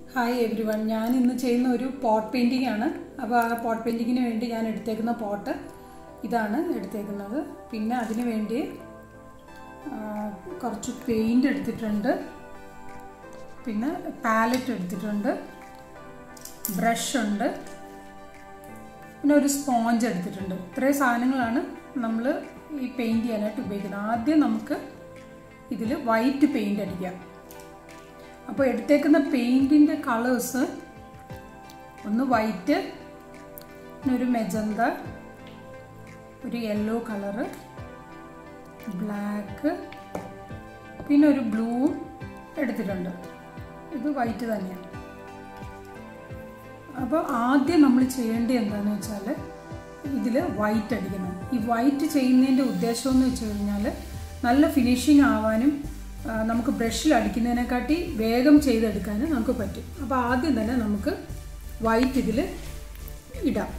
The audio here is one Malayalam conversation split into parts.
ഹായ് എവ്രി വൺ ഞാൻ ഇന്ന് ചെയ്യുന്ന ഒരു പോട്ട് പെയിൻറ്റിംഗ് ആണ് അപ്പോൾ ആ പോട്ട് പെയിൻറ്റിങ്ങിന് വേണ്ടി ഞാൻ എടുത്തേക്കുന്ന പോട്ട് ഇതാണ് എടുത്തേക്കുന്നത് പിന്നെ അതിന് വേണ്ടി ആ, കുറച്ച് പെയിൻ്റ് എടുത്തിട്ടുണ്ട് പിന്നെ പാലറ്റ് എടുത്തിട്ടുണ്ട് ബ്രഷ് ഉണ്ട് പിന്നെ ഒരു സ്പോഞ്ച് എടുത്തിട്ടുണ്ട് ഇത്രയും സാധനങ്ങളാണ് നമ്മൾ ഈ പെയിൻറ് ചെയ്യാനായിട്ട് ഉപയോഗിക്കുന്നത് ആദ്യം നമുക്ക് ഇതിൽ വൈറ്റ് പെയിൻ്റ് അടിക്കാം അപ്പോൾ എടുത്തേക്കുന്ന പെയിൻറ്റിൻ്റെ കളേഴ്സ് ഒന്ന് വൈറ്റ് പിന്നെ ഒരു മെജന്ത ഒരു യെല്ലോ കളറ് ബ്ലാക്ക് പിന്നെ ഒരു ബ്ലൂവും എടുത്തിട്ടുണ്ട് ഇത് വൈറ്റ് തന്നെയാണ് അപ്പോൾ ആദ്യം നമ്മൾ ചെയ്യേണ്ടത് എന്താണെന്ന് വെച്ചാൽ ഇതിൽ വൈറ്റ് അടിക്കണം ഈ വൈറ്റ് ചെയ്യുന്നതിൻ്റെ ഉദ്ദേശം എന്ന് വെച്ച് കഴിഞ്ഞാൽ നല്ല ഫിനിഷിങ് ആവാനും ആ, നമുക്ക് ബ്രഷിൽ അടിക്കുന്നതിനെക്കാട്ടി വേഗം ചെയ്തെടുക്കാനും നമുക്ക് പറ്റും അപ്പോൾ ആദ്യം തന്നെ നമുക്ക് വൈറ്റ് ഇതിൽ ഇടാം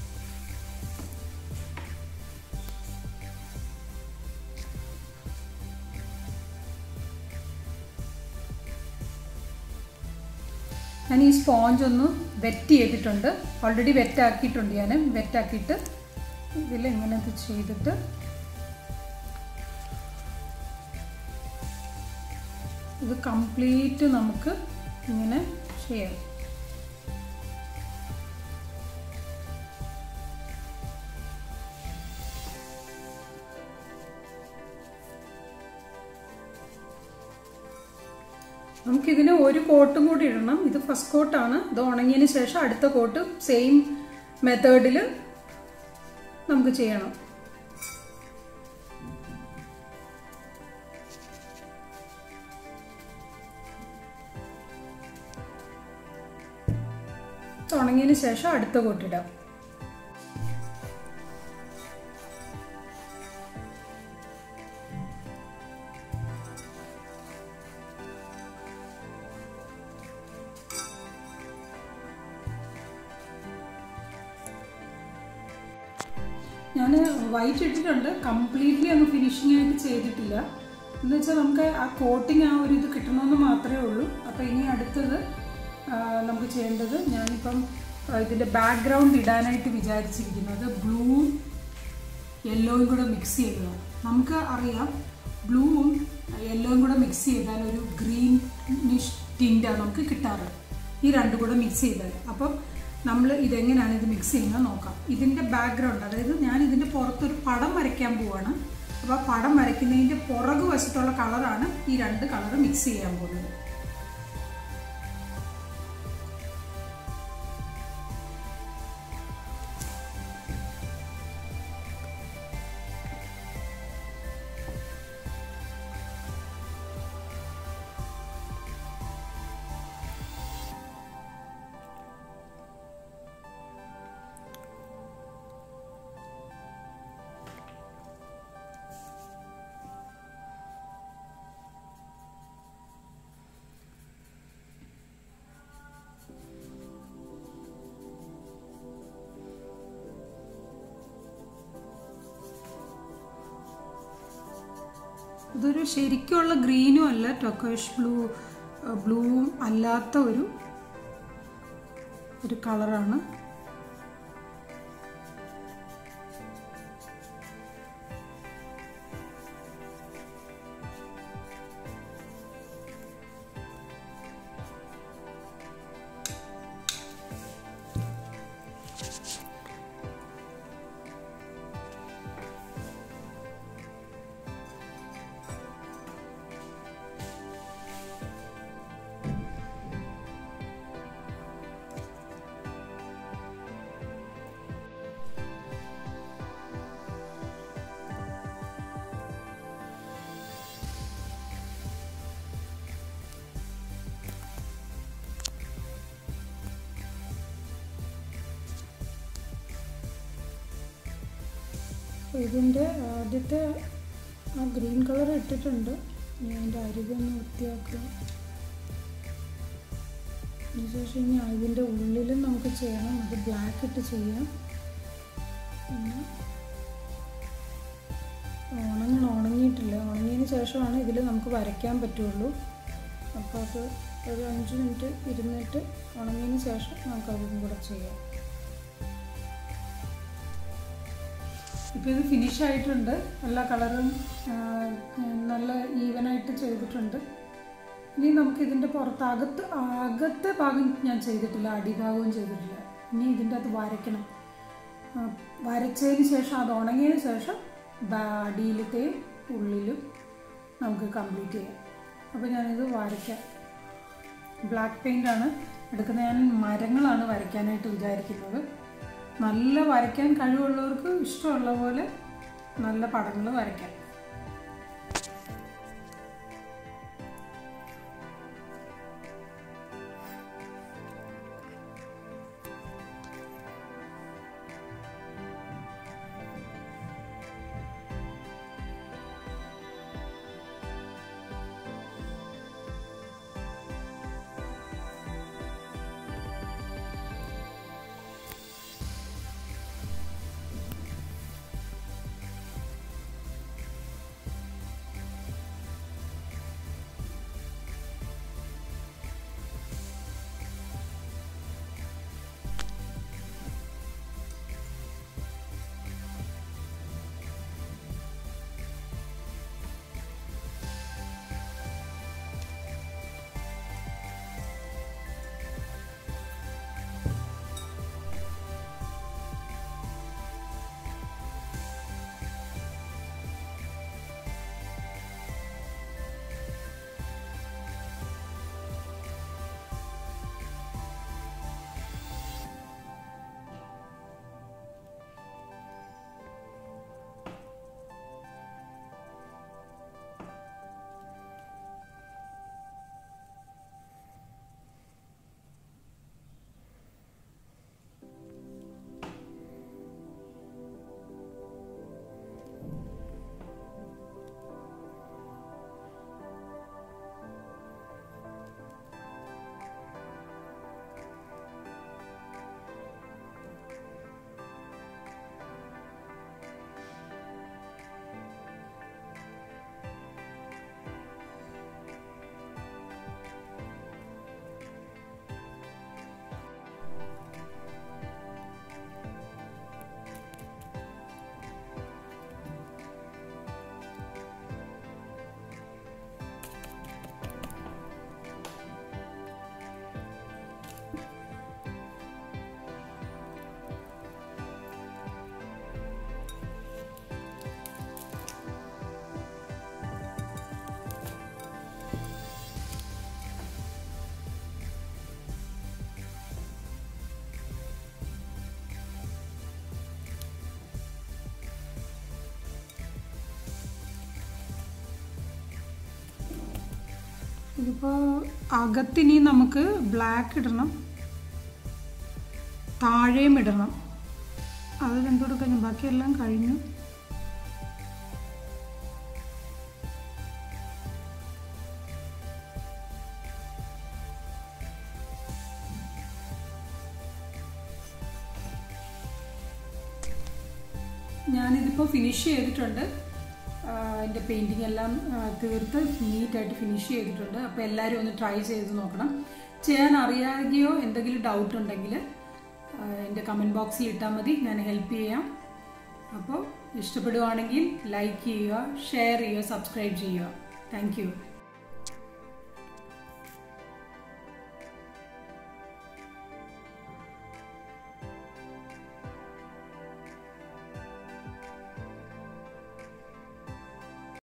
ഞാൻ ഈ സ്പോഞ്ച് ഒന്ന് വെറ്റ് ചെയ്തിട്ടുണ്ട് ഓൾറെഡി വെറ്റ് ആക്കിയിട്ടുണ്ട് ഞാൻ വെറ്റ് ആക്കിയിട്ട് ഇതിൽ ഇങ്ങനെ ഇത് ചെയ്തിട്ട് ഇത് കംപ്ലീറ്റ് നമുക്ക് ഇങ്ങനെ ചെയ്യാം നമുക്കിതിന് ഒരു കോട്ടും കൂടി ഇടണം ഇത് ഫസ്റ്റ് കോട്ടാണ് ഇത് ഉണങ്ങിയതിന് ശേഷം അടുത്ത കോട്ട് സെയിം മെത്തേഡിൽ നമുക്ക് ചെയ്യണം ഇത് ഉണങ്ങിയതിന് ശേഷം അടുത്ത കോട്ടിടാം ഞാൻ വൈറ്റ് ഇട്ടിട്ടുണ്ട് കംപ്ലീറ്റ്ലി അങ്ങ് ഫിനിഷിംഗ് ആയിട്ട് ചെയ്തിട്ടില്ല എന്ന് വെച്ചാൽ നമുക്ക് ആ കോട്ടിങ് ആ ഒരു ഇത് കിട്ടണമെന്ന് മാത്രമേ ഉള്ളൂ അപ്പോൾ ഇനി അടുത്തത് ആ, നമുക്ക് ചെയ്യേണ്ടത് ഞാനിപ്പം ആ, ഇതിൻ്റെ ബാക്ക്ഗ്രൗണ്ട് ഇടാനായിട്ട് വിചാരിച്ചിരിക്കുന്നത് ബ്ലൂവും യെല്ലോയും കൂടെ മിക്സ് ചെയ്തതാണ് നമുക്ക് അറിയാം ബ്ലൂവും യെല്ലോയും കൂടെ മിക്സ് ചെയ്താൽ ഒരു ഗ്രീനിഷ് ടിൻ്റാണ് നമുക്ക് കിട്ടാറ് ഈ രണ്ടും കൂടെ മിക്സ് ചെയ്താൽ അപ്പം നമ്മൾ ഇതെങ്ങനെയാണ് ഇത് മിക്സ് ചെയ്യുന്നത് നോക്കാം ഇതിൻ്റെ ബാക്ക്ഗ്രൗണ്ട് അതായത് ഞാൻ ഇതിൻ്റെ പുറത്തൊരു പടം വരയ്ക്കാൻ പോവാണ് അപ്പോൾ ആ പടം വരയ്ക്കുന്നതിൻ്റെ പുറകു വശത്തുള്ള കളറാണ് ഈ രണ്ട് കളർ മിക്സ് ചെയ്യാൻ പോകുന്നത് ഇതൊരു ശരിക്കുള്ള ഗ്രീനും അല്ല ടൊക്കേഷ് ബ്ലൂ ബ്ലൂവും അല്ലാത്ത ഒരു ഒരു കളറാണ് ഇതിൻ്റെ ആദ്യത്തെ ആ ഗ്രീൻ കളർ ഇട്ടിട്ടുണ്ട് ഇനി അതിൻ്റെ അരികൊന്ന് വൃത്തിയാക്കുക അതിനുശേഷം ഇനി ഇതിൻ്റെ ഉള്ളിലും നമുക്ക് ചെയ്യണം അത് ബ്ലാക്ക് ഇട്ട് ചെയ്യാം പിന്നെ ഉണങ്ങണം ഉണങ്ങിയിട്ടില്ല ഉണങ്ങിയതിന് ശേഷമാണ് ഇതിൽ നമുക്ക് വരയ്ക്കാൻ പറ്റുള്ളൂ അപ്പോൾ അത് ഒരു അഞ്ച് മിനിറ്റ് ഇരുന്നിട്ട് ഉണങ്ങിയതിന് ശേഷം നമുക്ക് അതും കൂടെ ചെയ്യാം ഇപ്പോൾ ഇത് ഫിനിഷ് ആയിട്ടുണ്ട് എല്ലാ കളറും നല്ല ഈവനായിട്ട് ചെയ്തിട്ടുണ്ട് ഇനി നമുക്ക് ഇതിൻ്റെ പുറത്ത് അകത്ത് അകത്തെ ഭാഗം ഞാൻ ചെയ്തിട്ടില്ല അടിഭാഗവും ചെയ്തിട്ടില്ല ഇനി ഇതിൻ്റെ അകത്ത് വരയ്ക്കണം ആ, വരച്ചതിന് ശേഷം അത് ഉണങ്ങിയതിന് ശേഷം ബാ- അടിയിലത്തെയും ഉള്ളിലും നമുക്ക് കംപ്ലീറ്റ് ചെയ്യാം അപ്പോൾ ഞാനിത് വരയ്ക്കാം ബ്ലാക്ക് പെയിൻ്റ് ആണ് എടുക്കുന്നത് ഞാൻ മരങ്ങളാണ് വരയ്ക്കാനായിട്ട് വിചാരിക്കുന്നത് നല്ല വരയ്ക്കാൻ കഴിവുള്ളവർക്ക് ഇഷ്ടമുള്ള പോലെ നല്ല പടങ്ങൾ വരയ്ക്കാം ഇതിപ്പോൾ അകത്തിനി നമുക്ക് ബ്ലാക്ക് ഇടണം താഴെയും ഇടണം അത് രണ്ടുകൂടെ കഴിഞ്ഞു ബാക്കിയെല്ലാം കഴിഞ്ഞു ഞാനിതിപ്പോൾ ഫിനിഷ് ചെയ്തിട്ടുണ്ട് എൻ്റെ പെയിൻറ്റിങ് എല്ലാം ആ, തീർത്ത് നീറ്റായിട്ട് ഫിനിഷ് ചെയ്തിട്ടുണ്ട് അപ്പോൾ എല്ലാവരും ഒന്ന് ട്രൈ ചെയ്ത് നോക്കണം ചെയ്യാൻ അറിയാതെയോ എന്തെങ്കിലും ഡൗട്ട് ഉണ്ടെങ്കിൽ ആ, എൻ്റെ കമൻറ്റ് ബോക്സിൽ ഇട്ടാൽ മതി ഞാൻ ഹെൽപ്പ് ചെയ്യാം അപ്പോൾ ഇഷ്ടപ്പെടുവാണെങ്കിൽ ലൈക്ക് ചെയ്യുക ഷെയർ ചെയ്യുക സബ്സ്ക്രൈബ് ചെയ്യുക താങ്ക്